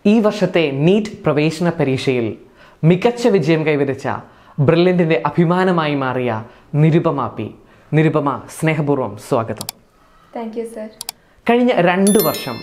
ഈ വർഷത്തെ നീറ്റ് പ്രവേശന പരീക്ഷയിൽ മികച്ച വിജയം കൈവരിച്ച ബ്രില്യൻറ്റിൻ്റെ അഭിമാനമായി മാറിയ നിരുപമ പി നിരുപമ സ്നേഹപൂർവ്വം സ്വാഗതം താങ്ക് യു സർ കഴിഞ്ഞ രണ്ട് വർഷം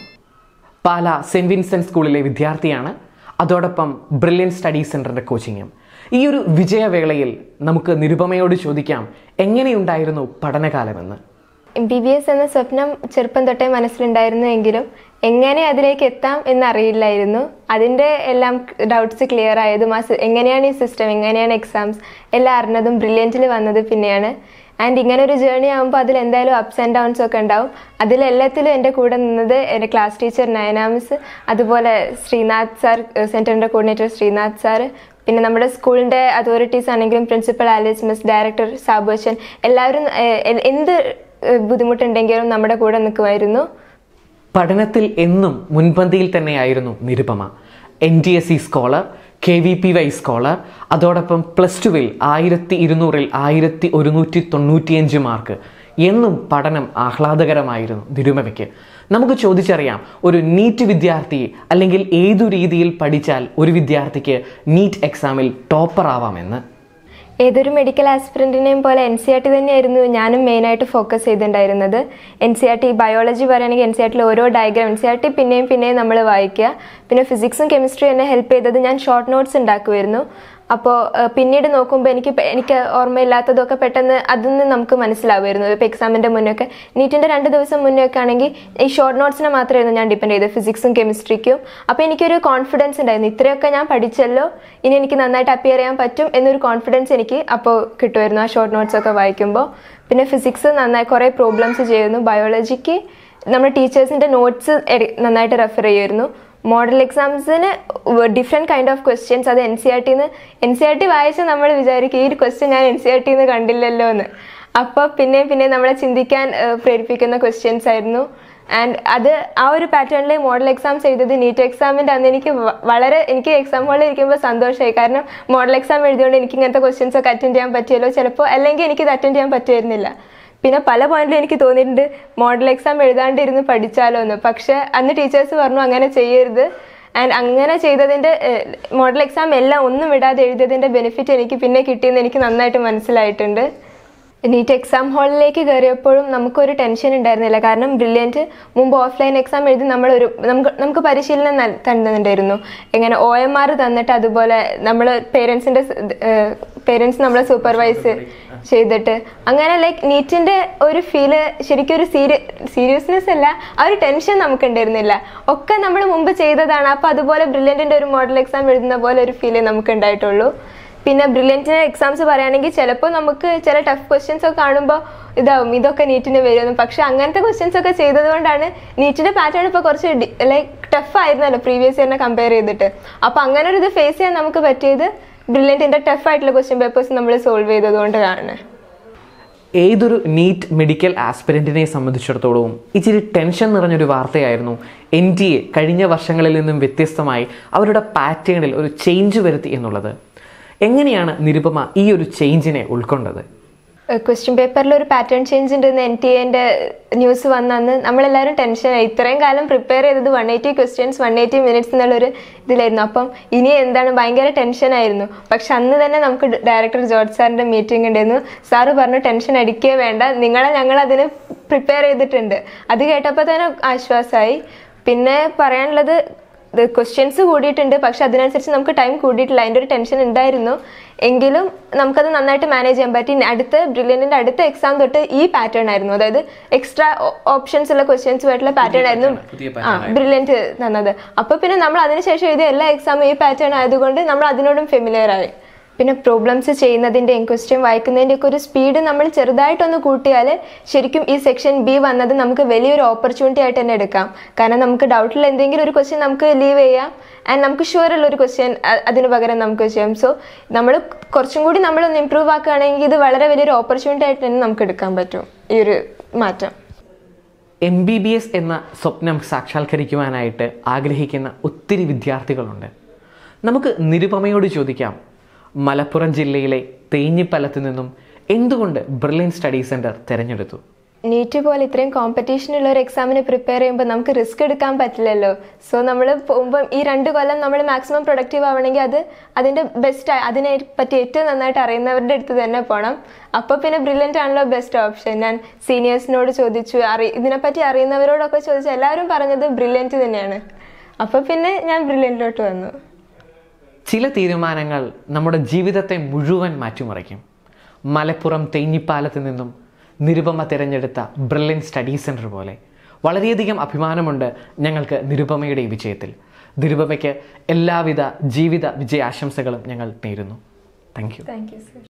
പാല സെൻറ് വിൻസെൻറ്റ് സ്കൂളിലെ വിദ്യാർത്ഥിയാണ് അതോടൊപ്പം ബ്രില്യൻ സ്റ്റഡി സെൻറ്ററിൻ്റെ കോച്ചിങ്ങും ഈ ഒരു വിജയവേളയിൽ നമുക്ക് നിരുപമയോട് ചോദിക്കാം എങ്ങനെയുണ്ടായിരുന്നു പഠനകാലമെന്ന് എം ബി ബി എസ് എന്ന സ്വപ്നം ചെറുപ്പം തൊട്ടേ മനസ്സിലുണ്ടായിരുന്നു എങ്കിലും എങ്ങനെ അതിലേക്ക് എത്താം എന്നറിയില്ലായിരുന്നു അതിൻ്റെ എല്ലാം ഡൗട്ട്സ് ക്ലിയർ ആയതും ആ സി- എങ്ങനെയാണ് ഈ സിസ്റ്റം എങ്ങനെയാണ് എക്സാംസ് എല്ലാം അറിഞ്ഞതും ബ്രില്യൻറ്റിൽ വന്നത് പിന്നെയാണ് ആൻഡ് ഇങ്ങനെ ഒരു ജേർണി ആകുമ്പോൾ അതിൽ എന്തായാലും അപ്സ് ആൻഡ് ഡൗൺസ് ഒക്കെ ഉണ്ടാവും അതിലെല്ലാത്തിലും എൻ്റെ കൂടെ നിന്നത് എൻ്റെ ക്ലാസ് ടീച്ചർ നയനാമിസ് അതുപോലെ ശ്രീനാഥ് സാർ സെൻറ്ററിൻ്റെ കോർഡിനേറ്റർ ശ്രീനാഥ് സാർ പിന്നെ നമ്മുടെ സ്കൂളിൻ്റെ അതോറിറ്റീസ് ആണെങ്കിലും principal Alice miss director Sabuvachan എല്ലാവരും ഏഹ്, എ- എന്ത് ഏഹ്, ബുദ്ധിമുട്ടുണ്ടെങ്കിലും നമ്മുടെ കൂടെ നിൽക്കുമായിരുന്നു പഠനത്തിൽ എന്നും മുൻപന്തിയിൽ തന്നെയായിരുന്നു Nirupama N T S C scholar K V P Y scholar അതോടൊപ്പം പ്ലസ് ടുവിൽ ആയിരത്തി ഇരുന്നൂറിൽ ആയിരത്തി ഒരുന്നൂറ്റി തൊണ്ണൂറ്റിയഞ്ച് മാർക്ക് എന്നും പഠനം ആഹ്ലാദകരമായിരുന്നു നിരുപമയ്ക്ക് നമുക്ക് ചോദിച്ചറിയാം ഒരു നീറ്റ് വിദ്യാർത്ഥി അല്ലെങ്കിൽ ഏതു രീതിയിൽ പഠിച്ചാൽ ഒരു വിദ്യാർത്ഥിക്ക് നീറ്റ് എക്സാമിൽ ടോപ്പർ ആവാമെന്ന് ഏതൊരു മെഡിക്കൽ ആസ്പിറൻറ്റിനെയും പോലെ എൻ സി ആർ ടി തന്നെയായിരുന്നു ഞാനും മെയിനായിട്ട് ഫോക്കസ് ചെയ്തിട്ടുണ്ടായിരുന്നത് N C R T biology പറയുകയാണെങ്കിൽ എൻ സി ആർ ടിയിൽ ഓരോ diagram N C R T പിന്നെയും പിന്നെയും നമ്മൾ വായിക്കുക പിന്നെ ഫിസിക്സും കെമിസ്ട്രിയും എന്നെ ഹെൽപ്പ് ചെയ്തത് ഞാൻ ഷോർട്ട് നോട്ട്സ് ഉണ്ടാക്കുമായിരുന്നു അപ്പോൾ പിന്നീട് നോക്കുമ്പോൾ എനിക്ക് പെ- എനിക്ക് ഓർമ്മയില്ലാത്തതൊക്കെ പെട്ടെന്ന് അതൊന്നും നമുക്ക് മനസ്സിലാവുമായിരുന്നു ഇപ്പോൾ എക്സാമിൻ്റെ മുന്നൊക്കെ നീറ്റിൻ്റെ രണ്ട് ദിവസം മുന്നേ ഒക്കെ ആണെങ്കിൽ ഈ ഷോർട്ട് നോട്ട്സിനെ മാത്രമായിരുന്നു ഞാൻ ഡിപ്പെൻഡ് ചെയ്തത് ഫിസിക്സും കെമിസ്ട്രിക്കും അപ്പോൾ എനിക്കൊരു കോൺഫിഡൻസ് ഉണ്ടായിരുന്നു ഇത്രയൊക്കെ ഞാൻ പഠിച്ചല്ലോ ഇനി എനിക്ക് നന്നായിട്ട് അപ്പിയർ ചെയ്യാൻ പറ്റും എന്നൊരു കോൺഫിഡൻസ് എനിക്ക് അപ്പോൾ കിട്ടുമായിരുന്നു ആ ഷോർട്ട് നോട്ട്സ് ഒക്കെ വായിക്കുമ്പോൾ പിന്നെ ഫിസിക്സ് നന്നായി കുറേ പ്രോബ്ലംസ് ചെയ്യുന്നു ബയോളജിക്ക് നമ്മുടെ ടീച്ചേഴ്സിൻ്റെ നോട്ട്സ് നന്നായിട്ട് റെഫർ ചെയ്യുമായിരുന്നു മോഡൽ എക്സാംസിന് ഡിഫറെൻറ്റ് കൈൻഡ് ഓഫ് ക്വസ്റ്റ്യൻസ് അത് എൻ സി ആർ ടിന്ന് എൻ സി ആർ ടി വായിച്ച് നമ്മൾ വിചാരിക്കും ഈ ഒരു ക്വസ്റ്റ്യൻ ഞാൻ എൻ സി ആർ ടിന്ന് കണ്ടില്ലല്ലോ എന്ന് അപ്പോൾ പിന്നെയും പിന്നെ നമ്മളെ ചിന്തിക്കാൻ ഏഹ്, പ്രേരിപ്പിക്കുന്ന ക്വസ്റ്റ്യൻസ് ആയിരുന്നു ആൻഡ് അത് ആ ഒരു പാറ്റേണിൽ മോഡൽ എക്സാംസ് എഴുതിയത് നീറ്റ് എക്സാമിൻ്റെ അന്ന് എനിക്ക് വ- വളരെ എനിക്ക് എക്സാം ഹാളിൽ ഇരിക്കുമ്പോൾ സന്തോഷമായി കാരണം മോഡൽ എക്സാം എഴുതിയോണ്ട് എനിക്ക് ഇങ്ങനത്തെ ക്വസ്റ്റ്യൻസ് ഒക്കെ അറ്റൻഡ് ചെയ്യാൻ പറ്റിയല്ലോ ചിലപ്പോൾ അല്ലെങ്കിൽ എനിക്കിത് അറ്റൻഡ് ചെയ്യാൻ പറ്റുമായിരുന്നില്ല പിന്നെ പല പോയിന്റിലും എനിക്ക് തോന്നിയിട്ടുണ്ട് മോഡൽ എക്സാം എഴുതാണ്ടിരുന്ന് പഠിച്ചാലോ എന്ന് പക്ഷെ അന്ന് ടീച്ചേഴ്സ് പറഞ്ഞു അങ്ങനെ ചെയ്യരുത് ആൻഡ് അങ്ങനെ ചെയ്തതിൻ്റെ മോഡൽ എക്സാം എല്ലാം ഒന്നും വിടാതെ എഴുതിയതിൻ്റെ ബെനിഫിറ്റ് എനിക്ക് പിന്നെ കിട്ടിയെന്ന് എനിക്ക് നന്നായിട്ട് മനസ്സിലായിട്ടുണ്ട് നീറ്റ് എക്സാം ഹാളിലേക്ക് കയറിയപ്പോഴും നമുക്കൊരു ടെൻഷൻ ഉണ്ടായിരുന്നില്ല കാരണം ബ്രില്യൻറ്റ് മുമ്പ് ഓഫ്ലൈൻ എക്സാം എഴുതി നമ്മളൊരു നമുക്ക് നമുക്ക് പരിശീലനം നൽ- തന്നിട്ടുണ്ടായിരുന്നു എങ്ങനെ ഒ എം ആർ തന്നിട്ട് അതുപോലെ നമ്മൾ പേരൻസിൻ്റെ പേരൻസ് നമ്മളെ സൂപ്പർവൈസ് ചെയ്തിട്ട് അങ്ങനെ ലൈക്ക് നീറ്റിൻ്റെ ഒരു ഫീല് ശരിക്കും ഒരു സീരിയ സീരിയസ്നെസ് അല്ല ആ ഒരു ടെൻഷൻ നമുക്ക് ഉണ്ടായിരുന്നില്ല ഒക്കെ നമ്മൾ മുമ്പ് ചെയ്തതാണ് അപ്പോൾ അതുപോലെ ബ്രില്യൻറ്റിൻ്റെ ഒരു മോഡൽ എക്സാം എഴുതുന്ന പോലെ ഒരു ഫീലേ നമുക്ക് ഉണ്ടായിട്ടുള്ളൂ പിന്നെ ബ്രില്യൻറ്റിന് എക്സാംസ് പറയുകയാണെങ്കിൽ ചിലപ്പോൾ നമുക്ക് ചില ടഫ് ക്വസ്റ്റ്യൻസ് ഒക്കെ കാണുമ്പോൾ ഇതാവും ഇതൊക്കെ നീറ്റിന് വരുമെന്ന് പക്ഷെ അങ്ങനത്തെ ക്വസ്റ്റ്യൻസ് ഒക്കെ ചെയ്തത് കൊണ്ടാണ് നീറ്റിന്റെ പാറ്റേൺ ഇപ്പോൾ കുറച്ച് ലൈക്ക് ടഫ് ആയിരുന്നല്ലോ പ്രീവിയസ് ഇയറിനെ കമ്പയർ ചെയ്തിട്ട് അപ്പോൾ അങ്ങനെ ഒരു ഇത് ഫേസ് ചെയ്യാൻ നമുക്ക് പറ്റിയത് ബ്രില്യൻറ്റിന്റെ ടഫ് ആയിട്ടുള്ള ക്വസ്റ്റ്യൻ പേപ്പേഴ്സ് നമ്മൾ സോൾവ് ചെയ്തത് കൊണ്ടാണ് ഏതൊരു നീറ്റ് മെഡിക്കൽ ആസ്പിരൻറ്റിനെ സംബന്ധിച്ചിടത്തോളവും ഇച്ചിരി ടെൻഷൻ നിറഞ്ഞൊരു വാർത്തയായിരുന്നു എൻ ടി എ കഴിഞ്ഞ വർഷങ്ങളിൽ നിന്നും വ്യത്യസ്തമായി അവരുടെ പാറ്റേണിൽ ഒരു ചേഞ്ച് വരുത്തി എന്നുള്ളത് എങ്ങനെയാണ് നിരുപമ ഈ ഒരു ചേഞ്ചിനെ ഉൾക്കൊണ്ടത് ക്വസ്റ്റ്യൻ പേപ്പറിൽ ഒരു പാറ്റേൺ ചേഞ്ച് ഉണ്ടെന്ന് എൻ ടി എൻ്റെ ന്യൂസ് വന്നന്ന് നമ്മളെല്ലാവരും ടെൻഷനായി ഇത്രയും കാലം പ്രിപ്പയർ ചെയ്തത് one eighty questions one eighty minutes എന്നുള്ളൊരു ഇതിലായിരുന്നു അപ്പം ഇനി എന്താണ് ഭയങ്കര ടെൻഷനായിരുന്നു പക്ഷെ അന്ന് തന്നെ നമുക്ക് ഡയറക്ടർ ജോർജ് സാറിൻ്റെ മീറ്റിംഗ് ഉണ്ടായിരുന്നു സാറ് പറഞ്ഞു ടെൻഷൻ അടിക്കേ വേണ്ട നിങ്ങളെ ഞങ്ങൾ അതിന് പ്രിപ്പയർ ചെയ്തിട്ടുണ്ട് അത് കേട്ടപ്പോൾ തന്നെ ആശ്വാസമായി പിന്നെ പറയാനുള്ളത് ക്വസ്റ്റ്യൻസ് കൂടിയിട്ടുണ്ട് പക്ഷെ അതിനനുസരിച്ച് നമുക്ക് ടൈം കൂടിയിട്ടില്ല അതിൻ്റെ ഒരു ടെൻഷൻ ഉണ്ടായിരുന്നു എങ്കിലും നമുക്കത് നന്നായിട്ട് മാനേജ് ചെയ്യാൻ പറ്റി ഇനി അടുത്ത ബ്രില്യൻറ്റിൻ്റെ അടുത്ത എക്സാം തൊട്ട് ഈ പാറ്റേൺ ആയിരുന്നു അതായത് എക്സ്ട്രാ ഓപ്ഷൻസ് ഉള്ള ക്വസ്റ്റ്യൻസ് ആയിട്ടുള്ള പാറ്റേൺ ആയിരുന്നു പുതിയ ആ ബ്രില്യൻറ്റ് തന്നത് അപ്പോൾ പിന്നെ നമ്മൾ അതിനുശേഷം എഴുതിയ എല്ലാ എക്സാമും ഈ പാറ്റേൺ ആയതുകൊണ്ട് നമ്മൾ അതിനോടും ഫെമിലിയർ ആയി പിന്നെ പ്രോബ്ലംസ് ചെയ്യുന്നതിൻ്റെയും ക്വസ്റ്റ്യൻ വായിക്കുന്നതിൻ്റെ ഒക്കെ ഒരു സ്പീഡ് നമ്മൾ ചെറുതായിട്ടൊന്ന് കൂട്ടിയാൽ ശരിക്കും ഈ സെക്ഷൻ ബി വന്നത് നമുക്ക് വലിയൊരു ഓപ്പർച്യൂണിറ്റി ആയിട്ട് തന്നെ എടുക്കാം കാരണം നമുക്ക് ഡൗട്ടിൽ എന്തെങ്കിലും ഒരു ക്വസ്റ്റ്യൻ നമുക്ക് ലീവ് ചെയ്യാം ആൻഡ് നമുക്ക് ഷുവർ ഉള്ള ഒരു ക്വസ്റ്റ്യൻ അതിന് പകരം നമുക്ക് ചെയ്യാം സോ നമ്മൾ കുറച്ചും കൂടി നമ്മളൊന്ന് ഇമ്പ്രൂവ് ആക്കുകയാണെങ്കിൽ ഇത് വളരെ വലിയൊരു ഓപ്പർച്യൂണിറ്റി ആയിട്ട് തന്നെ നമുക്ക് എടുക്കാൻ പറ്റും ഈ ഒരു മാറ്റം എം ബി ബി എസ് എന്ന സ്വപ്നം സാക്ഷാത്കരിക്കുവാനായിട്ട് ആഗ്രഹിക്കുന്ന ഒത്തിരി വിദ്യാർത്ഥികളുണ്ട് നമുക്ക് നിരുപമയോട് ചോദിക്കാം മലപ്പുറം ജില്ലയിലെ തേഞ്ഞിപ്പലത്ത് നിന്നും എന്തുകൊണ്ട് ബ്രില്യൻ സ്റ്റഡി സെൻറ്റർ തിരഞ്ഞെടുത്തു നീറ്റ് പോലെ ഇത്രയും കോമ്പറ്റീഷൻ ഉള്ള ഒരു എക്സാമിന് പ്രിപ്പയർ ചെയ്യുമ്പോൾ നമുക്ക് റിസ്ക് എടുക്കാൻ പറ്റില്ലല്ലോ സോ നമ്മൾ പോകുമ്പോൾ ഈ രണ്ട് കൊല്ലം നമ്മൾ മാക്സിമം പ്രൊഡക്റ്റീവ് ആവണമെങ്കിൽ അത് അതിൻ്റെ ബെസ്റ്റ് അതിനെ പറ്റി ഏറ്റവും നന്നായിട്ട് അറിയുന്നവരുടെ അടുത്ത് തന്നെ പോകണം അപ്പോൾ പിന്നെ ബ്രില്യൻ്റ് ആണല്ലോ ബെസ്റ്റ് ഓപ്ഷൻ ഞാൻ സീനിയേഴ്സിനോട് ചോദിച്ചു അറി ഇതിനെപ്പറ്റി അറിയുന്നവരോടൊക്കെ ചോദിച്ചു എല്ലാവരും പറഞ്ഞത് ബ്രില്യൻറ്റ് തന്നെയാണ് അപ്പോൾ പിന്നെ ഞാൻ ബ്രില്യൻറ്റിലോട്ട് വന്നു ചില തീരുമാനങ്ങൾ നമ്മുടെ ജീവിതത്തെ മുഴുവൻ മാറ്റിമറിക്കും മലപ്പുറം തേഞ്ഞിപ്പാലത്ത് നിന്നും നിരുപമ തിരഞ്ഞെടുത്ത ബ്രില്യൻ സ്റ്റഡി സെൻറ്റർ പോലെ വളരെയധികം അഭിമാനമുണ്ട് ഞങ്ങൾക്ക് നിരുപമയുടെ ഈ വിജയത്തിൽ നിരുപമയ്ക്ക് എല്ലാവിധ ജീവിത വിജയാശംസകളും ഞങ്ങൾ നേരുന്നു thank you thank you sir